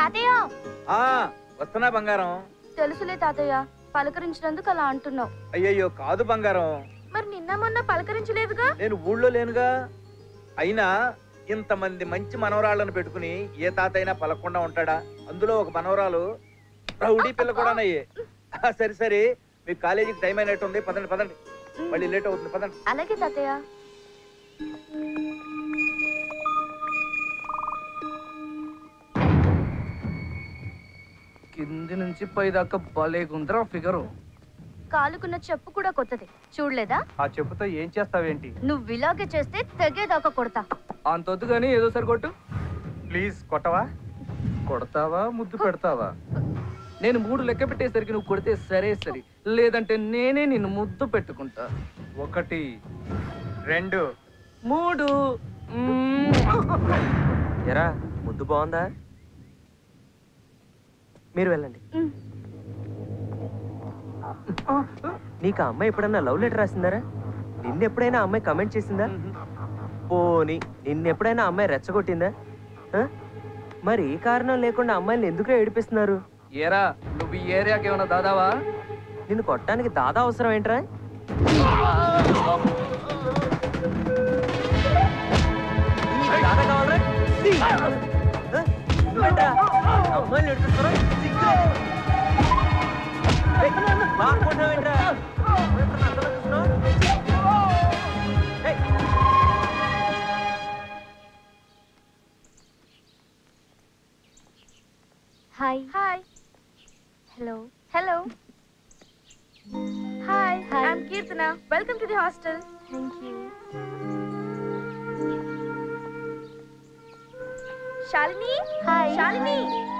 తాతయ్య ఆ వస్తున్నా బంగారం తెలుసులే తాతయ్య పలకరించినందుకు అలా అంటున్నావు అయ్యయ్యో కాదు బంగారం మరి నిన్న మొన్న పలకరించలేదుగా నేను ఊళ్ళో లేనుగా అయినా ఇంతమంది మంచి మనవరాళ్ళను పెట్టుకుని ఏ తాత అయినా పలకుండా ఉంటాడా అందులో ఒక మనవరాలు రౌడీ పిల్ల కూడానయ్యే ఆ, సరే సరే మీకు కాలేజీకి టైం అయినట్టుంది పదండి పదండి మళ్ళీ లేట్ అవుతుంది పదండి అలాగే తాతయ్య కింది నుంచి పై దాకా భలే గుందరా ఫిగరు కాలుకున్న చెప్పు కూడా కొత్తది చూడలేదా ఆ చెప్పుతో ఏం చేస్తావేంటి నువ్వు ఇలాగే చేస్తే తెగేదాకా కొడతా అంతొద్దు కానీ ఏదో సరి కొట్టు ప్లీజ్ కొట్టవా కొడతావా ముద్దు పెడతావా నేను మూడు లెక్క పెట్టేసరికి నువ్వు కొడితే సరే సరే లేదంటే నేనే నిన్ను ముద్దు పెట్టుకుంటా ఒకటి రెండు మూడు ఎరా ముద్దు బాగుందా మీరు వెళ్ళండి ఉమ్. నీకు ఆ అమ్మాయి ఎప్పుడన్నా లవ్ లెటర్ రాసిందారా నిన్న ఎప్పుడైనా ఆ అమ్మాయి కమెంట్ చేసిందా పోని నిన్న ఎప్పుడైనా ఆ అమ్మాయి రెచ్చగొట్టిందా ఆ? మరి ఏ కారణం లేకుండా అమ్మాయిని ఎందుకు ఏడిపిస్తున్నారు ఏరా నువ్వు ఈ ఏరియాకి ఏమైనా దాదావా నిన్ను కొట్టడానికి దాదా అవసరం ఏంట్రా దాదా కావాలరా? తీ. ఆ? నువ్వేంట్రా? అమ్మాయిని ఏడిపిస్తున్నావు? సిగ్గు. ఏయ్, లాక్కుంటున్నావేంట్రా? నువ్వేంట్రా నా అద్దంలో చూస్తున్నావు? ఏయ్, hi hi hello hello hi hi I'm Keerthana welcome to the hostel thank you Shalini hi Shalini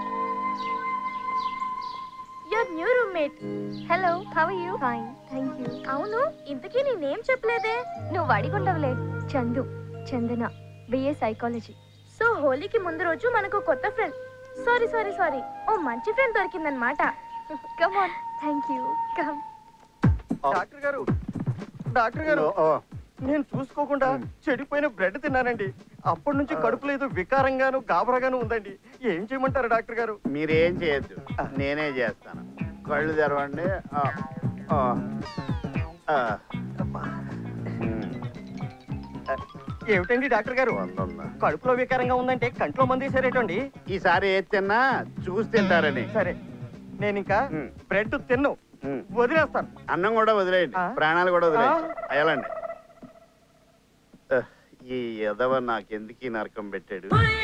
your new roommate hello how are you fine thank you అవును ఇంతకీ నీ నేమ్ చెప్పలేదే నువ్వు అడిగుండవులే Chandu Chandana BA psychology so హోలీకి ముందు రోజు మనకు కొత్త ఫ్రెండ్ సారీ సారీ సారీ ఓ మంచి ఫ్రెండ్ దొరికిందన్నమాట come on thank you come doctor garu doctor garu నేను చూసుకోకుండా చెడిపోయిన బ్రెడ్ తిన్నానండి అప్పటి నుంచి కడుపులో ఏదో వికారంగాను గాబరాగాను ఉందండి ఏం చేయమంటారు డాక్టర్ గారు మీరేం చేయొద్దు నేనే చేస్తాను కళ్ళు తెరవండి ఆ, ఆ, ఆ. ఉమ్, ఏమిటండి డాక్టర్ గారు వందుందా. కడుపులో వికారంగా ఉందంటే కంట్లో మంది సరేటండి ఈసారి ఏది తిన్నా చూసి తింటారని సరే నేను ఇంకా ఉమ్, బ్రెడ్ తిన్ను ఉమ్. వదిలేస్తాను అన్నం కూడా వదిలేయండి ఆ? ప్రాణాలు కూడా వదిలేయండి ఆ? అయ్యాలండి ఈ ఎదవ నాకెందుకు ఈ నరకం పెట్టాడు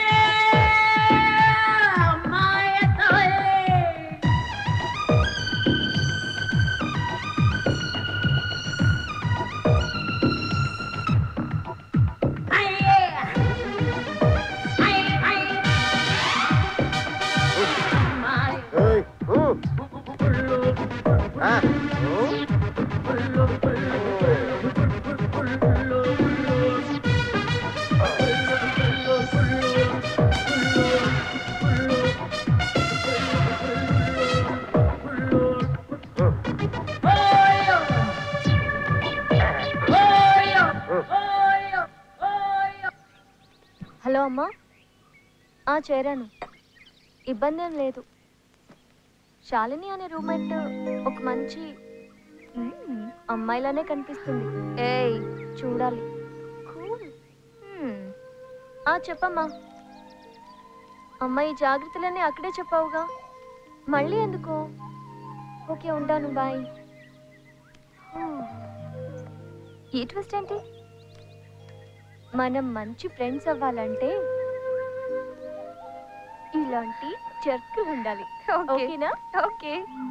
ఏయ్, ఊ. ఆ, ఊ. హలో అమ్మా ఆ చేరాను ఇబ్బంది ఏం లేదు శాలిని అనే రూమ్మేట్ ఒక మంచి మ్మ్, అమ్మాయిలానే కనిపిస్తుంది ఏయ్ చూడాలి Cool. మ్మ్. ఆ చెప్పమ్మా అమ్మాయి జాగ్రత్తలన్నీ అక్కడే చెప్పావుగా మళ్ళీ ఎందుకు ఓకే ఉంటాను బాయ్ ఈ ట్విస్ట్ ఏంటి మనం మంచి ఫ్రెండ్స్ అవ్వాలంటే ఇలాంటి జర్కులు ఉండాలి ఓకేనా ఓకే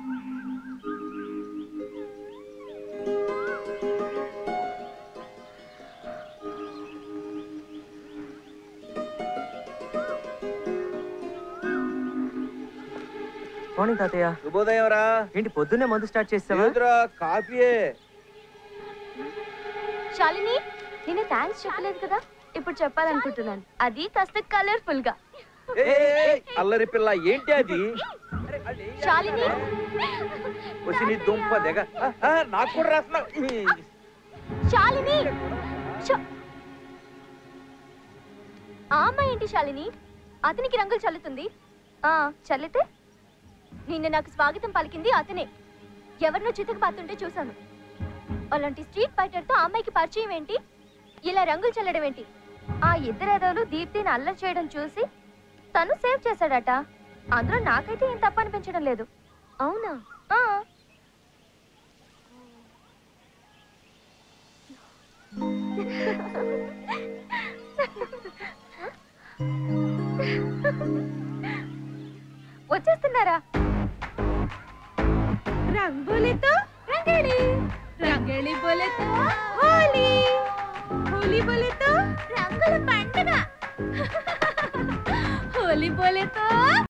మార్నింగ్ తాతయ్య శుభోదయం రా ఏంటి పొద్దున్నే మందు స్టార్ట్ చేస్తావా లేదురా, కాఫీయే శాలిని నేను థ్యాంక్స్ చెప్పలేదు కదా ఇప్పుడు చెప్పాలనుకుంటున్నాను అది కాస్త కలర్ఫుల్ గా ఏయ్, ఏయ్, ఏయ్, అల్లరి పిల్ల ఏంటి అది శాలిని వచ్చి నీ దుంప దెగ ఆ, ఆ, నాకు కూడా రాస్తున్నావు శాలిని శ- ఆ అమ్మాయి ఏంటి శాలిని అతనికి రంగులు చల్లుతుంది ఆ చల్లితే నిన్న నాకు స్వాగతం పలికింది అతనే ఎవరినో చితక పాతుంటే చూశాను అలాంటి స్ట్రీట్ ఫైటర్ తో ఆ అమ్మాయికి పరిచయం ఏంటి ఇలా రంగులు చల్లడం ఏంటి ఆ ఇద్దరు ఎదవలు దీప్తిని అల్లరి చేయడం చూసి తను సేవ్ చేశాడట అందులో నాకైతే ఏం తప్పు అనిపించడం లేదు అవునా ఆ వచ్చేస్తున్నారా रंग बोले तो रंगेली रंगेली बोले तो होली होली बोले तो రంగుల పండుగ होली बोले तो